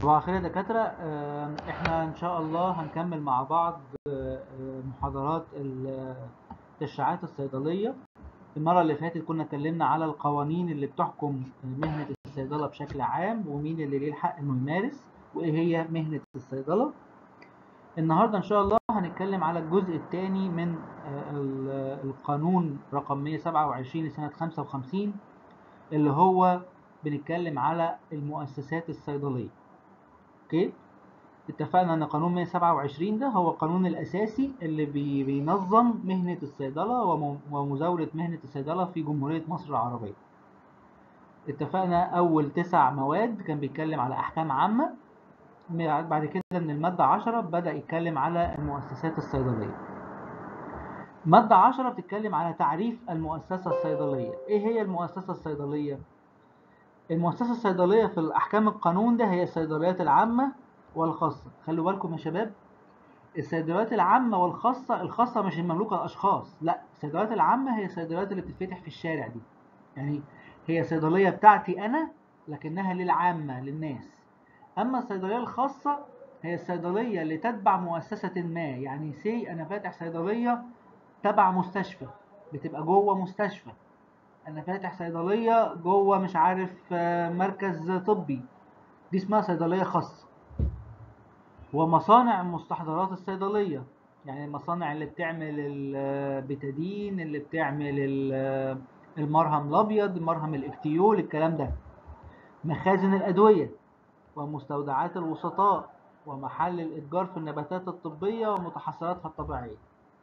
صباح الخير يا دكاترة آه، احنا ان شاء الله هنكمل مع بعض آه، آه، محاضرات ال- التشريعات الصيدلية المرة اللي فاتت كنا اتكلمنا على القوانين اللي بتحكم مهنة الصيدلة بشكل عام ومين اللي ليه الحق انه يمارس وايه هي مهنة الصيدلة النهاردة ان شاء الله هنتكلم على الجزء الثاني من آه، ال- القانون رقم 127 لسنة 55 اللي هو بنتكلم على المؤسسات الصيدلية اوكي اتفقنا ان قانون 127 ده هو القانون الاساسي اللي بي- بينظم مهنة الصيدلة وم- ومزاولة مهنة الصيدلة في جمهورية مصر العربية اتفقنا اول تسع مواد كان بيتكلم على احكام عامة م- بعد كده من المادة 10 بدأ يتكلم على المؤسسات الصيدلية مادة 10 بتتكلم على تعريف المؤسسة الصيدلية ايه هي المؤسسة الصيدلية المؤسسة الصيدلية في الأحكام القانون ده هي الصيدليات العامة والخاصة خلوا بالكم يا شباب الصيدليات العامة والخاصة الخاصة مش المملوكة للأشخاص لا الصيدليات العامة هي الصيدليات اللي بتتفتح في الشارع دي يعني هي صيدلية بتاعتي أنا لكنها للعامة للناس أما الصيدلية الخاصة هي الصيدلية اللي تتبع مؤسسة ما يعني سي أنا فاتح صيدلية تبع مستشفى بتبقى جوه مستشفى انا فاتح صيدليه جوه مش عارف آه، مركز طبي دي اسمها صيدليه خاصه ومصانع المستحضرات الصيدليه يعني المصانع اللي بتعمل البتادين اللي بتعمل ال- المرهم الابيض مرهم الافتيول الكلام ده مخازن الادويه ومستودعات الوسطاء ومحل الاتجار في النباتات الطبيه ومتحصلاتها الطبيعيه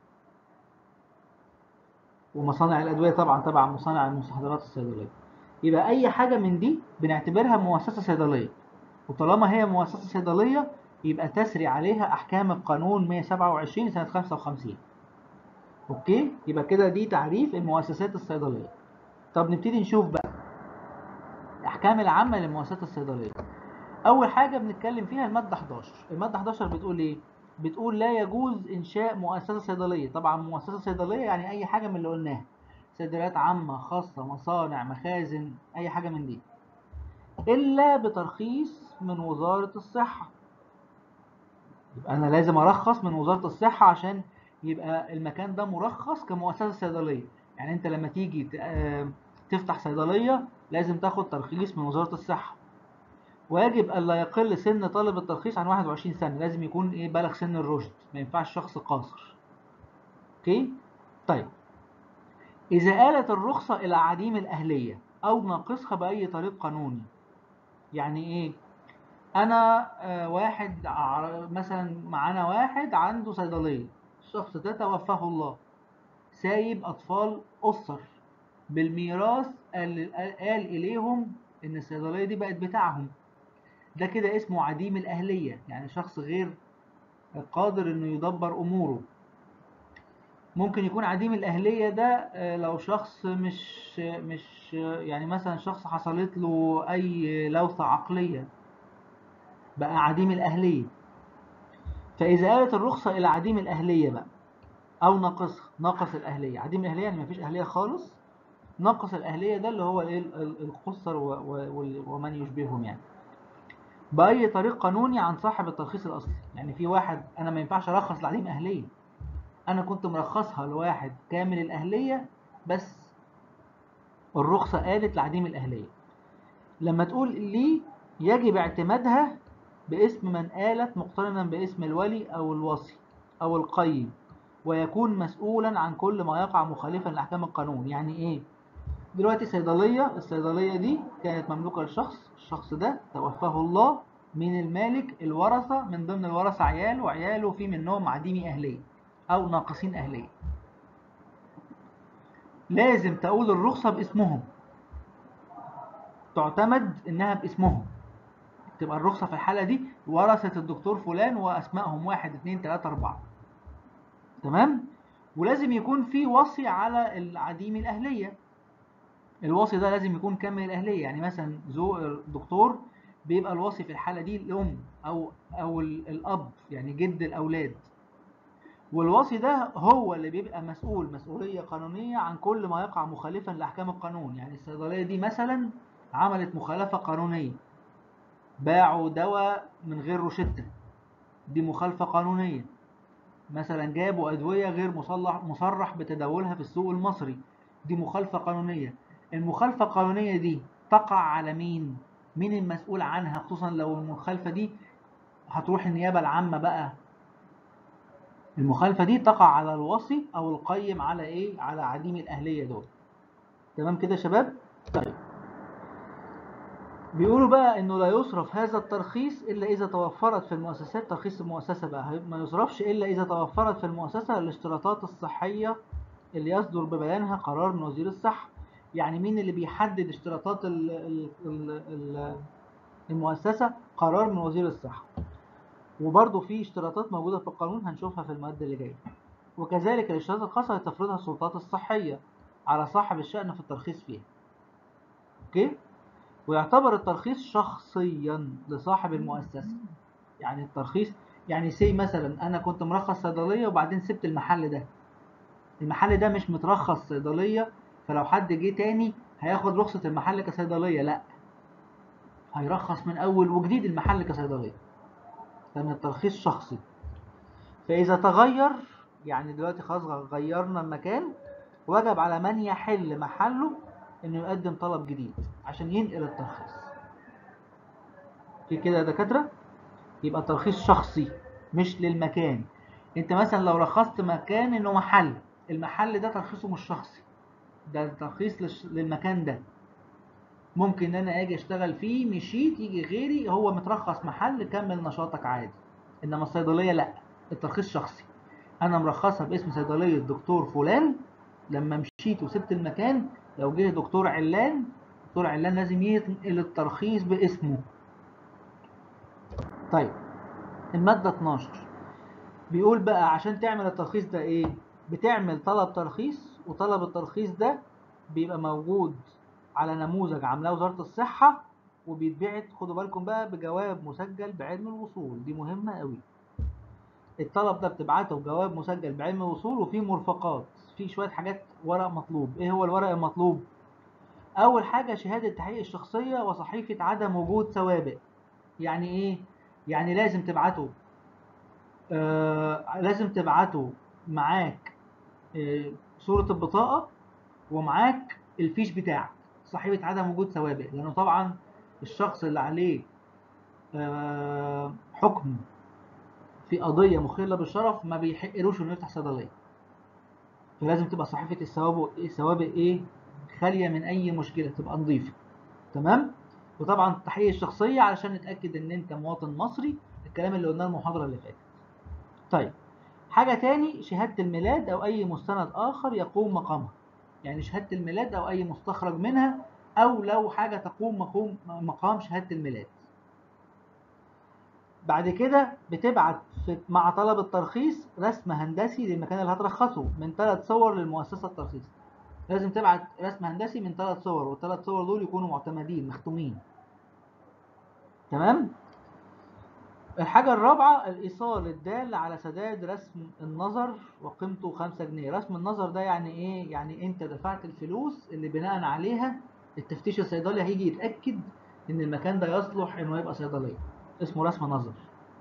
ومصانع الادويه طبعا تبع مصانع المستحضرات الصيدليه يبقى اي حاجه من دي بنعتبرها مؤسسه صيدليه وطالما هي مؤسسه صيدليه يبقى تسري عليها احكام القانون 127 سنه 55 اوكي يبقى كده دي تعريف المؤسسات الصيدليه طب نبتدي نشوف بقى الاحكام العامه للمؤسسات الصيدليه اول حاجه بنتكلم فيها الماده 11 الماده 11 بتقول ايه بتقول لا يجوز انشاء مؤسسه صيدليه طبعا مؤسسه صيدليه يعني اي حاجه من اللي قلناها صيدليات عامه خاصه مصانع مخازن اي حاجه من دي الا بترخيص من وزاره الصحه يبقى انا لازم ارخص من وزاره الصحه عشان يبقى المكان ده مرخص كمؤسسه صيدليه يعني انت لما تيجي ت- آه، تفتح صيدليه لازم تاخد ترخيص من وزاره الصحه ويجب ألا يقل سن طالب الترخيص عن 21 سنة لازم يكون إيه بلغ سن الرشد ما ينفعش شخص قاصر أوكي طيب إذا آلت الرخصة إلى عديم الأهلية أو ناقصها بأي طريق قانوني يعني إيه أنا آه، واحد ع- مثلا معانا واحد عنده صيدلية الشخص ده توفاه الله سايب أطفال أسر بالميراث قال, قال إليهم إن الصيدلية دي بقت بتاعهم ده كده اسمه عديم الأهلية يعني شخص غير قادر إنه يدبر أموره ممكن يكون عديم الأهلية ده آه، لو شخص مش مش يعني مثلا شخص حصلت له أي لوثة عقلية بقى عديم الأهلية فإذا آلت الرخصة إلى عديم الأهلية بقى أو ناقصها ناقص الأهلية عديم الأهلية يعني مفيش أهلية خالص ناقص الأهلية ده اللي هو إيه ال- ال- القُصّر و- و- وال- ومن يشبههم يعني بأي طريق قانوني عن صاحب الترخيص الأصلي يعني في واحد أنا ما ينفعش أرخص لعديم أهلية أنا كنت مرخصها لواحد كامل الأهلية بس الرخصة قالت لعديم الأهلية لما تقول لي يجب اعتمادها باسم من آلت مقترنا باسم الولي أو الوصي أو القيم ويكون مسؤولا عن كل ما يقع مخالفا لأحكام القانون يعني إيه؟ دلوقتي صيدلية الصيدلية دي كانت مملوكة لشخص الشخص ده توفاه الله من المالك الورثة من ضمن الورثة عيال وعياله في منهم عديمي أهلية أو ناقصين أهلية لازم تقول الرخصة باسمهم تعتمد إنها باسمهم تبقى الرخصة في الحالة دي ورثة الدكتور فلان وأسمائهم واحد اتنين تلاتة أربعة تمام ولازم يكون في وصي على العديم الأهلية الوصي ده لازم يكون كامل الأهلية يعني مثلا زو الدكتور بيبقى الوصي في الحالة دي الأم أو أو ال- الأب يعني جد الأولاد والوصي ده هو اللي بيبقى مسؤول مسؤولية قانونية عن كل ما يقع مخالفا لأحكام القانون يعني الصيدلية دي مثلا عملت مخالفة قانونية باعوا دواء من غير روشتة دي مخالفة قانونية مثلا جابوا أدوية غير مصلح مصرح بتداولها في السوق المصري دي مخالفة قانونية المخالفة القانونية دي تقع على مين؟ مين المسؤول عنها خصوصا لو المخالفة دي هتروح النيابة العامة بقى المخالفة دي تقع على الوصي أو القيم على إيه؟ على عديم الأهلية دول تمام كده يا شباب؟ طيب بيقولوا بقى انه لا يصرف هذا الترخيص الا اذا توفرت في المؤسسات ترخيص المؤسسه بقى ما يصرفش الا اذا توفرت في المؤسسه الاشتراطات الصحيه اللي يصدر ببيانها قرار من وزير الصحه يعني مين اللي بيحدد اشتراطات ال ال ال المؤسسه قرار من وزير الصحه وبرضه في اشتراطات موجوده في القانون هنشوفها في الماده اللي جايه وكذلك الاشتراطات الخاصه اللي تفرضها السلطات الصحيه على صاحب الشأن في الترخيص فيها اوكي ويعتبر الترخيص شخصيا لصاحب المؤسسة يعني الترخيص يعني سي مثلا انا كنت مرخص صيدلية وبعدين سبت المحل ده المحل ده مش مترخص صيدلية فلو حد جه تاني هياخد رخصة المحل كصيدلية لا هيرخص من اول وجديد المحل كصيدلية لان الترخيص شخصي فاذا تغير يعني دلوقتي خلاص غيرنا المكان وجب على من يحل محله انه يقدم طلب جديد عشان ينقل الترخيص في كده يا دكاتره يبقى ترخيص شخصي مش للمكان انت مثلا لو رخصت مكان انه محل المحل ده ترخيصه مش شخصي ده ترخيص للمكان ده ممكن ان انا اجي اشتغل فيه مشيت يجي غيري هو مترخص محل كمل نشاطك عادي انما الصيدليه لا الترخيص شخصي انا مرخصها باسم صيدليه دكتور فلان لما مشيت وسبت المكان لو جه دكتور علان دكتور علان لازم ينقل الترخيص باسمه طيب المادة 12 بيقول بقى عشان تعمل الترخيص ده ايه بتعمل طلب ترخيص وطلب الترخيص ده بيبقى موجود على نموذج عاملاه وزارة الصحة وبيتبعت خدوا بالكم بقى بجواب مسجل بعلم الوصول دي مهمة قوي الطلب ده بتبعته بجواب مسجل بعلم الوصول وفيه مرفقات في شوية حاجات ورق مطلوب ايه هو الورق المطلوب اول حاجة شهادة تحقيق الشخصية وصحيفة عدم وجود سوابق يعني ايه يعني لازم تبعته آه لازم تبعته معاك آه صورة البطاقة ومعاك الفيش بتاعك صحيفة عدم وجود سوابق لانه طبعا الشخص اللي عليه آه حكم في قضية مخلة بالشرف ما بيحقلوش انه يفتح صيدلية فلازم تبقى صحيفة السوابق السوابق ايه خالية من اي مشكلة تبقى نظيفة تمام وطبعا تحقيق الشخصية علشان نتأكد ان انت مواطن مصري الكلام اللي قلناه المحاضرة اللي فاتت طيب حاجة تاني شهادة الميلاد او اي مستند اخر يقوم مقامها يعني شهادة الميلاد او اي مستخرج منها او لو حاجة تقوم مقوم مقام شهادة الميلاد بعد كده بتبعت مع طلب الترخيص رسم هندسي للمكان اللي هترخصه من ثلاث صور للمؤسسة الترخيص لازم تبعت رسم هندسي من ثلاث صور والثلاث صور دول يكونوا معتمدين مختومين تمام الحاجة الرابعة الإيصال الدال على سداد رسم النظر وقيمته 5 جنيه رسم النظر ده يعني إيه؟ يعني أنت دفعت الفلوس اللي بناء عليها التفتيش الصيدلي هيجي يتأكد إن المكان ده يصلح إنه يبقى صيدلية اسمه رسم نظر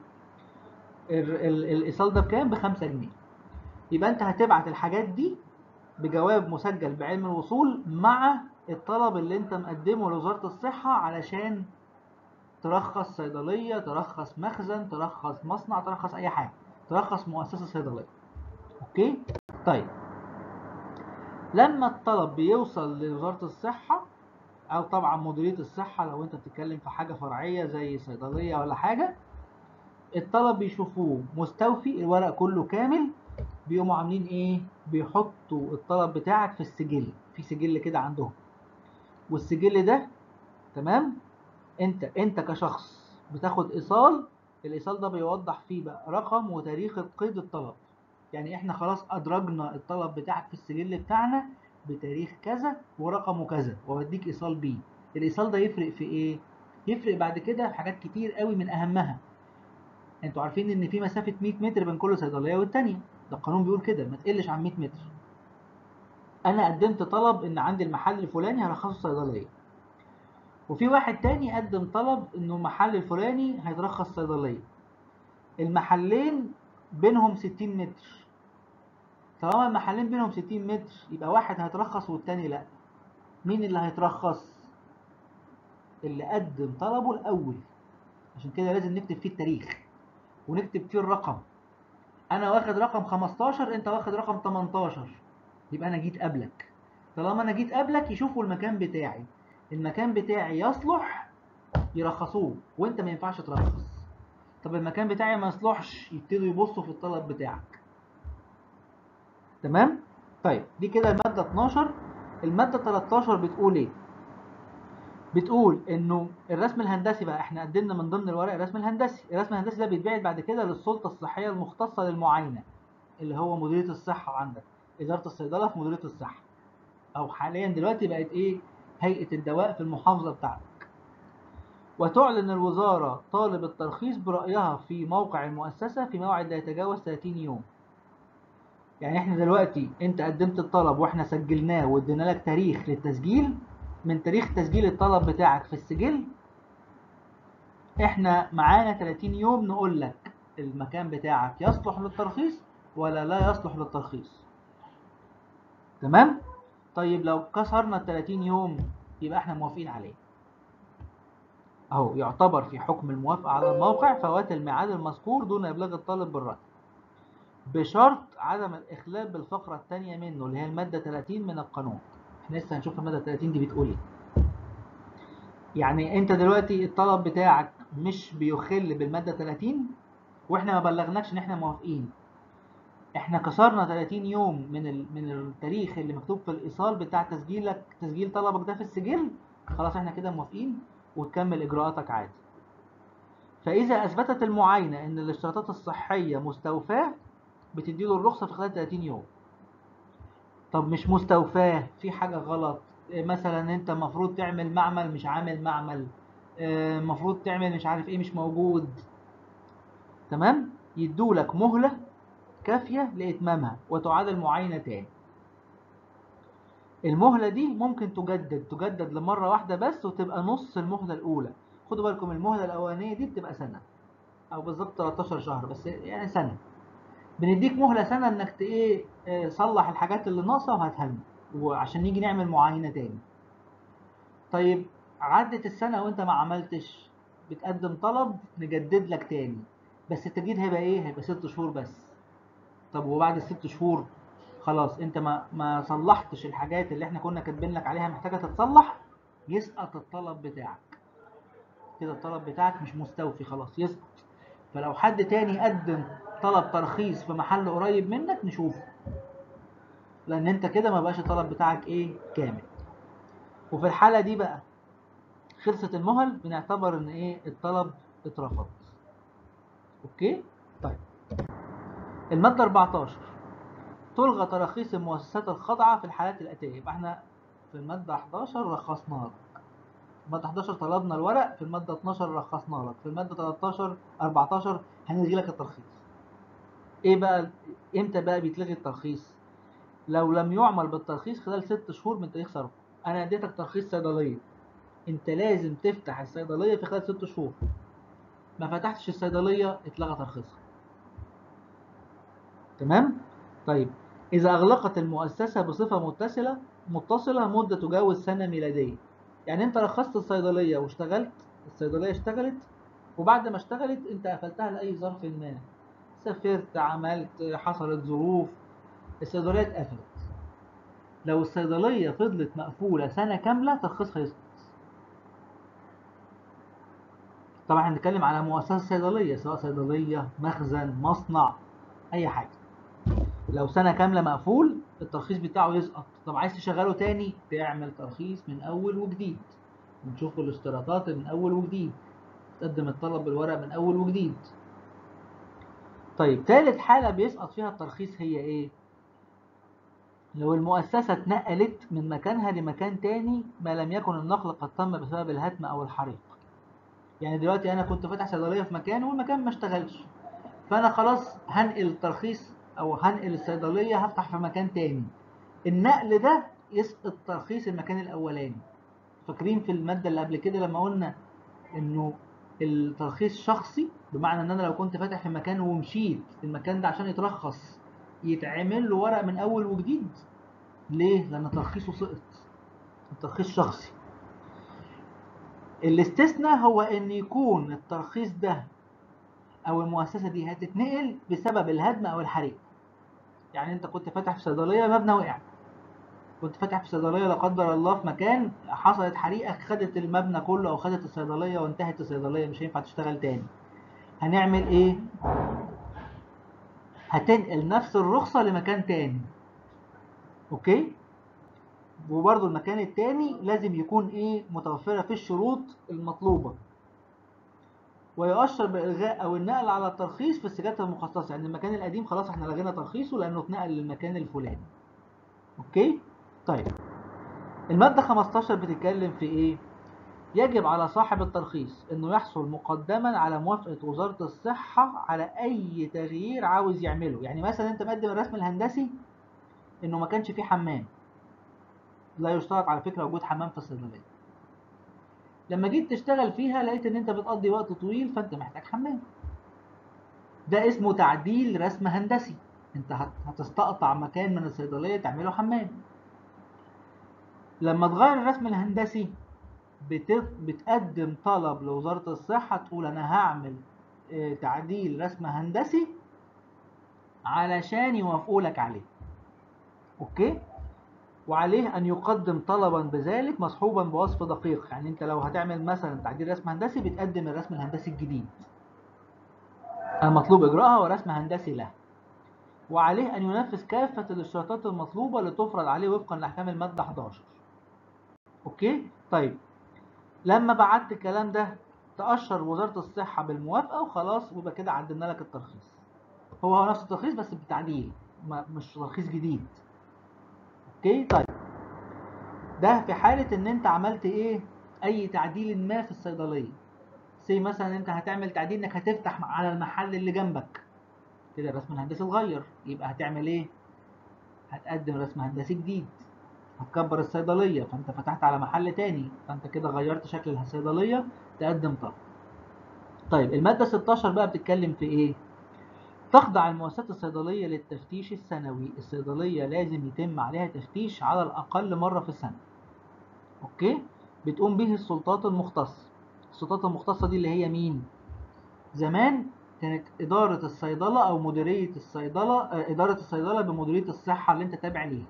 الإيصال ده بكام؟ بخمسة جنيه يبقى أنت هتبعت الحاجات دي بجواب مسجل بعلم الوصول مع الطلب اللي أنت مقدمه لوزارة الصحة علشان ترخص صيدلية ترخص مخزن ترخص مصنع ترخص أي حاجة ترخص مؤسسة صيدلية أوكي؟ طيب لما الطلب بيوصل لوزارة الصحة أو طبعا مديرية الصحة لو أنت بتتكلم في حاجة فرعية زي صيدلية ولا حاجة الطلب بيشوفوه مستوفي الورق كله كامل بيقوموا عاملين ايه بيحطوا الطلب بتاعك في السجل في سجل كده عندهم والسجل ده تمام انت انت كشخص بتاخد ايصال الايصال ده بيوضح فيه بقى رقم وتاريخ قيد الطلب يعني احنا خلاص ادرجنا الطلب بتاعك في السجل بتاعنا بتاريخ كذا ورقمه كذا وبديك ايصال بيه الايصال ده يفرق في ايه يفرق بعد كده في حاجات كتير قوي من اهمها انتوا عارفين ان في مسافه 100 متر بين كل صيدليه والتانيه ده القانون بيقول كده ما تقلش عن 100 متر انا قدمت طلب ان عندي المحل الفلاني هرخصه صيدليه وفي واحد تاني قدم طلب انه محل الفلاني هيترخص صيدليه المحلين بينهم 60 متر طالما المحلين بينهم 60 متر يبقى واحد هيترخص والتاني لا مين اللي هيترخص اللي قدم طلبه الاول عشان كده لازم نكتب فيه التاريخ ونكتب فيه الرقم انا واخد رقم 15 انت واخد رقم 18 يبقى انا جيت قبلك طالما انا جيت قبلك يشوفوا المكان بتاعي المكان بتاعي يصلح يرخصوه وانت ما ينفعش ترخص طب المكان بتاعي ما يصلحش يبتدوا يبصوا في الطلب بتاعك تمام طيب دي كده المادة 12 المادة 13 بتقول ايه بتقول انه الرسم الهندسي بقى احنا قدمنا من ضمن الورق الرسم الهندسي الرسم الهندسي ده بيتبعت بعد كده للسلطة الصحية المختصة للمعاينة اللي هو مديرية الصحة عندك إدارة الصيدلة في مديرية الصحة أو حاليا دلوقتي بقت إيه هيئة الدواء في المحافظة بتاعتك وتعلن الوزارة طالب الترخيص برأيها في موقع المؤسسة في موعد لا يتجاوز 30 يوم يعني احنا دلوقتي انت قدمت الطلب واحنا سجلناه وادينا لك تاريخ للتسجيل من تاريخ تسجيل الطلب بتاعك في السجل احنا معانا 30 يوم نقول لك المكان بتاعك يصلح للترخيص ولا لا يصلح للترخيص تمام طيب لو كسرنا ال 30 يوم يبقى احنا موافقين عليه اهو يعتبر في حكم الموافقة على الموقع فوات الميعاد المذكور دون ابلاغ الطالب بالرد بشرط عدم الاخلال بالفقرة الثانية منه اللي هي المادة 30 من القانون احنا لسه هنشوف المادة 30 دي بتقول ايه يعني انت دلوقتي الطلب بتاعك مش بيخل بالمادة 30 واحنا ما بلغناكش ان احنا موافقين احنا كسرنا 30 يوم من ال... من التاريخ اللي مكتوب في الايصال بتاع تسجيلك تسجيل طلبك ده في السجل خلاص احنا كده موافقين وتكمل اجراءاتك عادي فاذا اثبتت المعاينه ان الاشتراطات الصحيه مستوفاه بتديله الرخصه في خلال 30 يوم طب مش مستوفاه في حاجه غلط مثلا انت المفروض تعمل معمل مش عامل معمل المفروض تعمل مش عارف ايه مش موجود تمام يدولك مهله كافيه لاتمامها وتعاد المعاينه تاني المهله دي ممكن تجدد تجدد لمره واحده بس وتبقى نص المهله الاولى خدوا بالكم المهله الاولانيه دي بتبقى سنه او بالظبط 13 شهر بس يعني سنه بنديك مهله سنه انك ايه صلح الحاجات اللي ناقصه وهاتها لنا وعشان نيجي نعمل معاينه تاني طيب عدت السنه وانت ما عملتش بتقدم طلب نجدد لك تاني بس التجديد هيبقى ايه هيبقى ست شهور بس طب وبعد الست شهور خلاص انت ما ما صلحتش الحاجات اللي احنا كنا كاتبين لك عليها محتاجه تتصلح يسقط الطلب بتاعك كده الطلب بتاعك مش مستوفي خلاص يسقط فلو حد تاني قدم طلب ترخيص في محل قريب منك نشوفه لان انت كده ما بقاش الطلب بتاعك ايه كامل وفي الحاله دي بقى خلصت المهل بنعتبر ان ايه الطلب اترفض اوكي طيب الماده 14 تلغى تراخيص المؤسسات الخاضعه في الحالات الاتيه يبقى احنا في الماده 11 رخصنا لك الماده 11 طلبنا الورق في الماده 12 رخصنا لك في الماده 13 14 هنلغي لك الترخيص ايه بقى امتى بقى بيتلغي الترخيص لو لم يعمل بالترخيص خلال ست شهور من تاريخ صرفه انا اديتك ترخيص صيدليه انت لازم تفتح الصيدليه في خلال ست شهور ما فتحتش الصيدليه اتلغى ترخيصها تمام طيب اذا اغلقت المؤسسه بصفه متصله متصله مده تجاوز سنه ميلاديه يعني انت رخصت الصيدليه واشتغلت الصيدليه اشتغلت وبعد ما اشتغلت انت قفلتها لاي ظرف ما سافرت عملت حصلت ظروف الصيدليه اتقفلت لو الصيدليه فضلت مقفوله سنه كامله ترخيصها يسقط طبعا هنتكلم على مؤسسه صيدليه سواء صيدليه مخزن مصنع اي حاجه لو سنه كامله مقفول الترخيص بتاعه يسقط طب عايز تشغله تاني تعمل ترخيص من اول وجديد ونشوف الاشتراطات من اول وجديد تقدم الطلب بالورق من اول وجديد طيب تالت حالة بيسقط فيها الترخيص هي ايه لو المؤسسة اتنقلت من مكانها لمكان تاني ما لم يكن النقل قد تم بسبب الهدم او الحريق يعني دلوقتي انا كنت فاتح صيدلية في مكان والمكان ما اشتغلش فانا خلاص هنقل الترخيص او هنقل الصيدلية هفتح في مكان تاني النقل ده يسقط ترخيص المكان الاولاني فاكرين في المادة اللي قبل كده لما قلنا انه الترخيص شخصي بمعنى ان انا لو كنت فاتح في مكان ومشيت المكان ده عشان يترخص يتعمل له ورق من اول وجديد ليه؟ لان ترخيصه سقط الترخيص شخصي الاستثناء هو ان يكون الترخيص ده او المؤسسه دي هتتنقل بسبب الهدم او الحريق يعني انت كنت فاتح في صيدليه مبنى وقع كنت فاتح في صيدليه لا قدر الله في مكان حصلت حريقه خدت المبنى كله او خدت الصيدليه وانتهت الصيدليه مش هينفع تشتغل تاني هنعمل ايه هتنقل نفس الرخصه لمكان تاني اوكي وبرضه المكان التاني لازم يكون ايه متوفره فيه الشروط المطلوبه ويؤشر بالغاء او النقل على الترخيص في السجلات المخصصه يعني المكان القديم خلاص احنا لغينا ترخيصه لانه اتنقل للمكان الفلاني اوكي طيب الماده 15 بتتكلم في ايه يجب على صاحب الترخيص انه يحصل مقدما على موافقه وزاره الصحه على اي تغيير عاوز يعمله يعني مثلا انت مقدم الرسم الهندسي انه ما كانش فيه حمام لا يشترط على فكره وجود حمام في الصيدليه لما جيت تشتغل فيها لقيت ان انت بتقضي وقت طويل فانت محتاج حمام ده اسمه تعديل رسم هندسي انت هتستقطع مكان من الصيدليه تعمله حمام لما تغير الرسم الهندسي بتقدم طلب لوزاره الصحه تقول انا هعمل تعديل رسم هندسي علشان يوافقوا لك عليه اوكي وعليه أن يقدم طلبا بذلك مصحوبا بوصف دقيق يعني أنت لو هتعمل مثلا تعديل رسم هندسي بتقدم الرسم الهندسي الجديد المطلوب إجراءها ورسم هندسي له وعليه أن ينفذ كافة الاشتراطات المطلوبة لتفرض عليه وفقا لأحكام المادة 11 أوكي طيب لما بعت الكلام ده تأشر وزارة الصحة بالموافقة وخلاص ويبقى كده عدلنا لك الترخيص هو هو نفس الترخيص بس بتعديل مش ترخيص جديد اوكي طيب ده في حالة ان انت عملت ايه اي تعديل ما في الصيدلية زي مثلا انت هتعمل تعديل انك هتفتح على المحل اللي جنبك كده الرسم الهندسي اتغير يبقى هتعمل ايه هتقدم رسم هندسي جديد هتكبر الصيدلية فانت فتحت على محل تاني فانت كده غيرت شكل الصيدلية تقدم طلب طيب المادة 16 بقى بتتكلم في ايه تخضع المؤسسات الصيدلية للتفتيش السنوي الصيدلية لازم يتم عليها تفتيش على الأقل مرة في السنة أوكي بتقوم به السلطات المختصة السلطات المختصة دي اللي هي مين زمان كانت إدارة الصيدلة أو مديرية الصيدلة إدارة الصيدلة بمديرية الصحة اللي أنت تابع ليها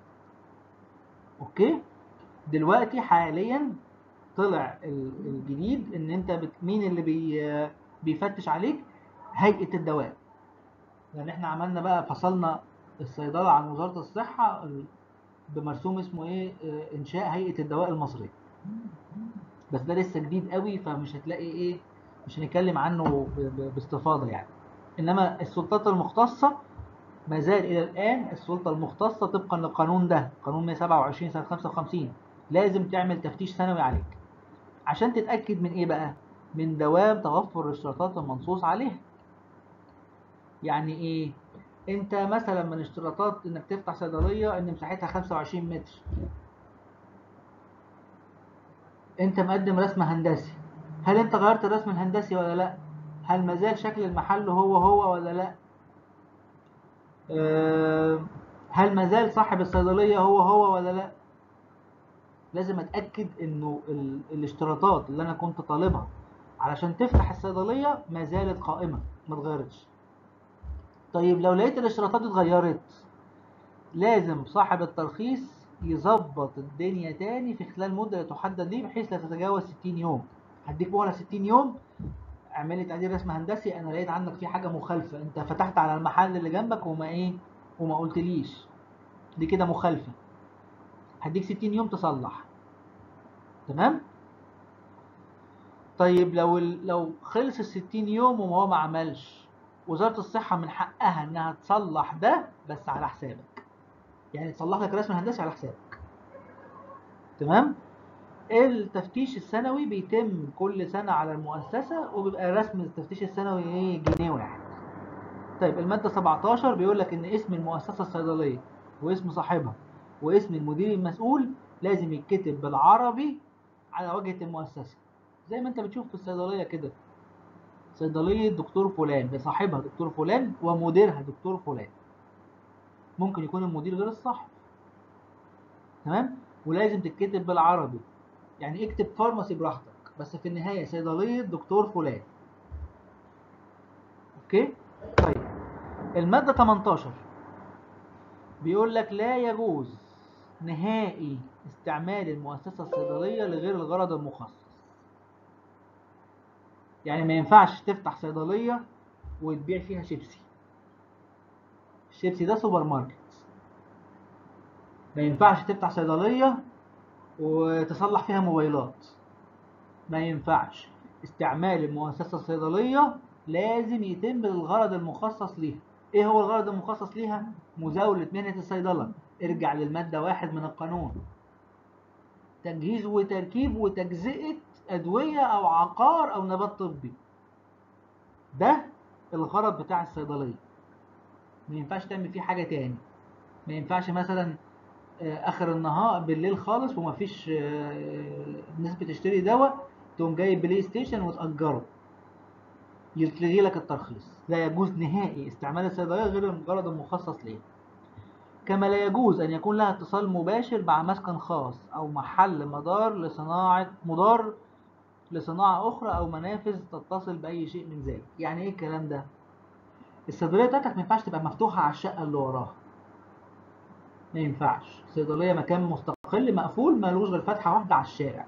أوكي دلوقتي حاليا طلع الجديد إن أنت بت... مين اللي بي... بيفتش عليك هيئة الدواء لان احنا عملنا بقى فصلنا الصيدله عن وزاره الصحه بمرسوم اسمه ايه انشاء هيئه الدواء المصريه بس ده لسه جديد قوي فمش هتلاقي ايه مش هنتكلم عنه باستفاضه يعني انما السلطات المختصه ما زال الى الان السلطه المختصه طبقا للقانون ده قانون 127 سنه 55 لازم تعمل تفتيش سنوي عليك عشان تتاكد من ايه بقى من دوام توفر الاشتراطات المنصوص عليها يعني ايه انت مثلا من اشتراطات انك تفتح صيدليه ان مساحتها 25 متر انت مقدم رسم هندسي هل انت غيرت الرسم الهندسي ولا لا هل مازال شكل المحل هو هو ولا لا أه هل مازال صاحب الصيدليه هو هو ولا لا لازم اتاكد انه ال... الاشتراطات اللي انا كنت طالبها علشان تفتح الصيدليه ما زالت قائمه ما اتغيرتش طيب لو لقيت الاشتراطات اتغيرت لازم صاحب الترخيص يظبط الدنيا تاني في خلال مدة تحدد ليه بحيث لا تتجاوز 60 يوم هديك مهلة 60 يوم اعمل لي تعديل رسم هندسي انا لقيت عندك في حاجة مخالفة انت فتحت على المحل اللي جنبك وما ايه وما قلتليش دي كده مخالفة هديك 60 يوم تصلح تمام طيب لو لو خلص ال 60 يوم وما هو ما عملش وزاره الصحه من حقها انها تصلح ده بس على حسابك يعني تصلح لك رسم هندسي على حسابك تمام التفتيش السنوي بيتم كل سنه على المؤسسه وبيبقى رسم التفتيش السنوي ايه جنيه واحد طيب الماده 17 بيقول لك ان اسم المؤسسه الصيدليه واسم صاحبها واسم المدير المسؤول لازم يتكتب بالعربي على واجهة المؤسسة زي ما انت بتشوف في الصيدلية كده صيدلية دكتور فلان بصاحبها دكتور فلان ومديرها دكتور فلان ممكن يكون المدير غير الصاحب تمام ولازم تتكتب بالعربي يعني اكتب فارماسي براحتك بس في النهاية صيدلية دكتور فلان اوكي طيب المادة 18 بيقول لك لا يجوز نهائي استعمال المؤسسة الصيدلية لغير الغرض المخصص يعني ما ينفعش تفتح صيدلية وتبيع فيها شيبسي الشيبسي ده سوبر ماركت ما ينفعش تفتح صيدلية وتصلح فيها موبايلات ما ينفعش استعمال المؤسسة الصيدلية لازم يتم للغرض المخصص ليها ايه هو الغرض المخصص ليها مزاولة مهنة الصيدلة ارجع للمادة واحد من القانون تجهيز وتركيب وتجزئة أدوية أو عقار أو نبات طبي ده الغرض بتاع الصيدلية ما ينفعش تعمل فيه حاجة تاني ما ينفعش مثلا آخر النهار بالليل خالص ومفيش ناس بتشتري دواء تقوم جايب بلاي ستيشن وتأجره يلغي لك الترخيص لا يجوز نهائي استعمال الصيدلية غير الغرض المخصص ليه كما لا يجوز أن يكون لها اتصال مباشر مع مسكن خاص أو محل مدار لصناعة مدار لصناعة أخرى أو منافذ تتصل بأي شيء من ذلك يعني إيه الكلام ده؟ الصيدلية بتاعتك ما ينفعش تبقى مفتوحة على الشقة اللي وراها ما ينفعش صيدلية مكان مستقل مقفول ملوش غير فتحة واحدة على الشارع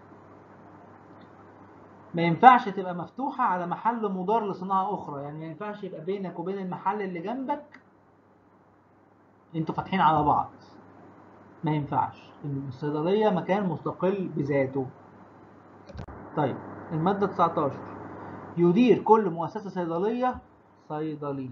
ما ينفعش تبقى مفتوحة على محل مدار لصناعة أخرى يعني ما ينفعش يبقى بينك وبين المحل اللي جنبك انتوا فاتحين على بعض ما ينفعش الصيدلية مكان مستقل بذاته طيب المادة 19 يدير كل مؤسسة صيدلية صيدلي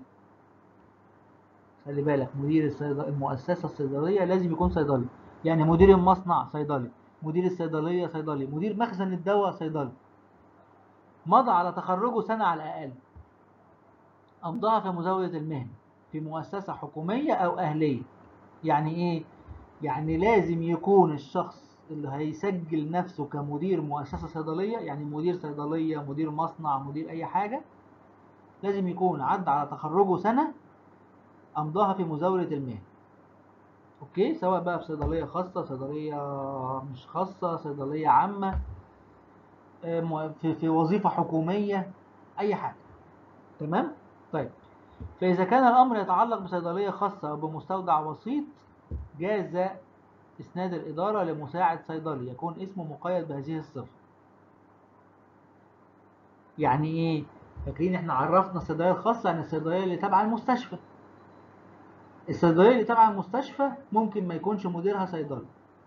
خلي بالك مدير الصيدل... المؤسسة الصيدلية لازم يكون صيدلي يعني مدير المصنع صيدلي مدير الصيدلية صيدلي مدير مخزن الدواء صيدلي مضى على تخرجه سنة على الأقل أمضاها في مزاولة المهنة في مؤسسة حكومية أو أهلية يعني إيه؟ يعني لازم يكون الشخص اللي هيسجل نفسه كمدير مؤسسة صيدلية يعني مدير صيدلية مدير مصنع مدير أي حاجة لازم يكون عدى على تخرجه سنة أمضاها في مزاولة المهنة أوكي سواء بقى في صيدلية خاصة صيدلية مش خاصة صيدلية عامة في في وظيفة حكومية أي حاجة تمام؟ طيب فإذا كان الأمر يتعلق بصيدلية خاصة أو بمستودع وسيط جاز إسناد الإدارة لمساعد صيدلي يكون اسمه مقيد بهذه الصفة يعني إيه؟ فاكرين إحنا عرفنا الصيدلية الخاصة عن الصيدلية اللي تابعة المستشفى الصيدلية اللي تابعة المستشفى ممكن ما يكونش مديرها صيدلي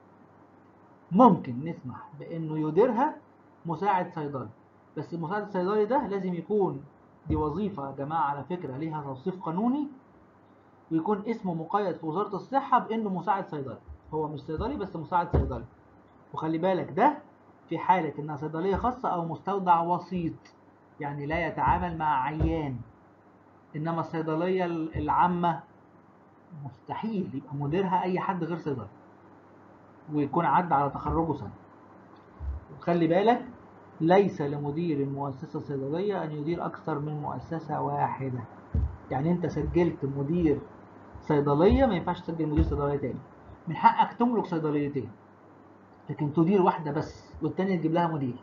ممكن نسمح بإنه يديرها مساعد صيدلي بس المساعد الصيدلي ده لازم يكون دي وظيفة يا جماعة على فكرة ليها توصيف قانوني ويكون اسمه مقيد في وزارة الصحة بإنه مساعد صيدلي هو مش صيدلي بس مساعد صيدلي وخلي بالك ده في حالة إنها صيدلية خاصة أو مستودع وسيط يعني لا يتعامل مع عيان إنما الصيدلية العامة مستحيل يبقى مديرها أي حد غير صيدلي ويكون عدى على تخرجه سنة وخلي بالك ليس لمدير المؤسسة الصيدلية أن يدير أكثر من مؤسسة واحدة يعني أنت سجلت مدير صيدلية ما ينفعش تسجل مدير صيدلية تاني من حقك تملك صيدليتين لكن تدير واحدة بس والتانية تجيب لها مدير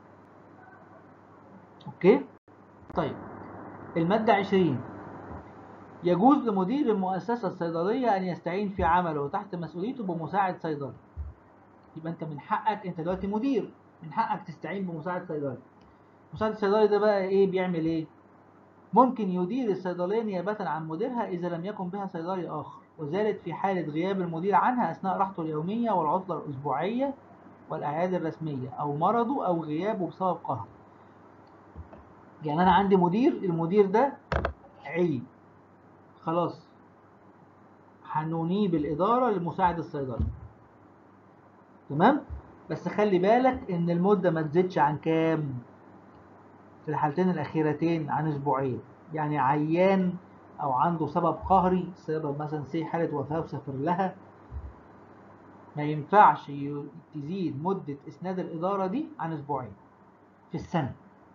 أوكي طيب المادة 20 يجوز لمدير المؤسسة الصيدلية أن يستعين في عمله تحت مسؤوليته بمساعد صيدلي يبقى أنت من حقك أنت دلوقتي مدير من حقك تستعين بمساعد صيدلي المساعد الصيدلي ده بقى ايه بيعمل ايه ممكن يدير الصيدليه نيابه عن مديرها اذا لم يكن بها صيدلي اخر وذلك في حاله غياب المدير عنها اثناء راحته اليوميه والعطله الاسبوعيه والاعياد الرسميه او مرضه او غيابه بسبب قهر يعني انا عندي مدير المدير ده عيب خلاص هننيب الاداره للمساعد الصيدلي تمام بس خلي بالك ان المدة ما تزيدش عن كام في الحالتين الاخيرتين عن اسبوعين يعني عيان او عنده سبب قهري سبب مثلا سي حالة وفاة وسافر لها ما ينفعش ي- تزيد مدة إسناد الإدارة دي عن أسبوعين في السنة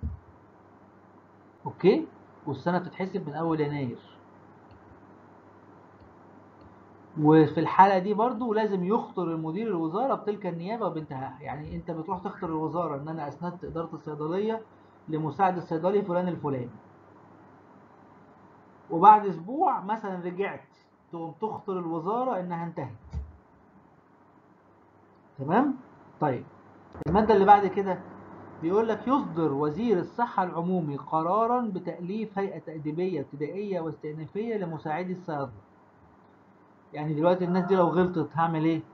أوكي والسنة بتتحسب من أول يناير وفي الحالة دي برضو لازم يخطر المدير الوزارة بتلك النيابة بانتهائها يعني انت بتروح تخطر الوزارة ان انا اسندت ادارة الصيدلية لمساعد الصيدلي فلان الفلاني وبعد اسبوع مثلا رجعت تقوم تخطر الوزارة انها انتهت تمام طيب المادة اللي بعد كده بيقول لك يصدر وزير الصحة العمومي قرارا بتأليف هيئة تأديبية ابتدائية واستئنافية لمساعدي الصيادلة يعني دلوقتي الناس دي لو غلطت هعمل ايه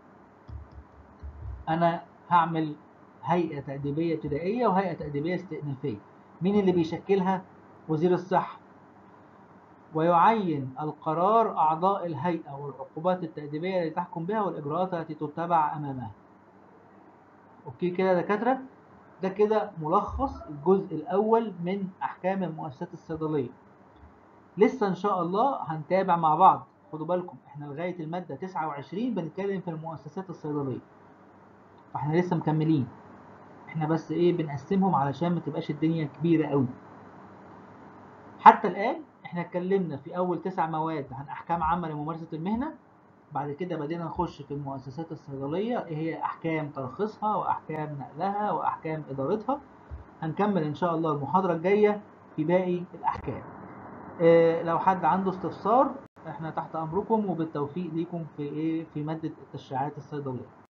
انا هعمل هيئة تأديبية ابتدائية وهيئة تأديبية استئنافية مين اللي بيشكلها وزير الصحة ويعين القرار أعضاء الهيئة والعقوبات التأديبية التي تحكم بها والإجراءات التي تتبع أمامها أوكي كده يا دكاترة ده كده ملخص الجزء الأول من أحكام المؤسسات الصيدلية لسه إن شاء الله هنتابع مع بعض خدوا بالكم احنا لغاية المادة 29 بنتكلم في المؤسسات الصيدلية فاحنا لسه مكملين احنا بس ايه بنقسمهم علشان ما تبقاش الدنيا كبيرة قوي حتى الآن احنا اتكلمنا في أول تسع مواد عن أحكام عامة لممارسة المهنة بعد كده بدينا نخش في المؤسسات الصيدلية ايه هي أحكام ترخيصها وأحكام نقلها وأحكام إدارتها هنكمل إن شاء الله المحاضرة الجاية في باقي الأحكام اه لو حد عنده استفسار احنا تحت أمركم وبالتوفيق ليكم في ايه في مادة التشريعات الصيدلية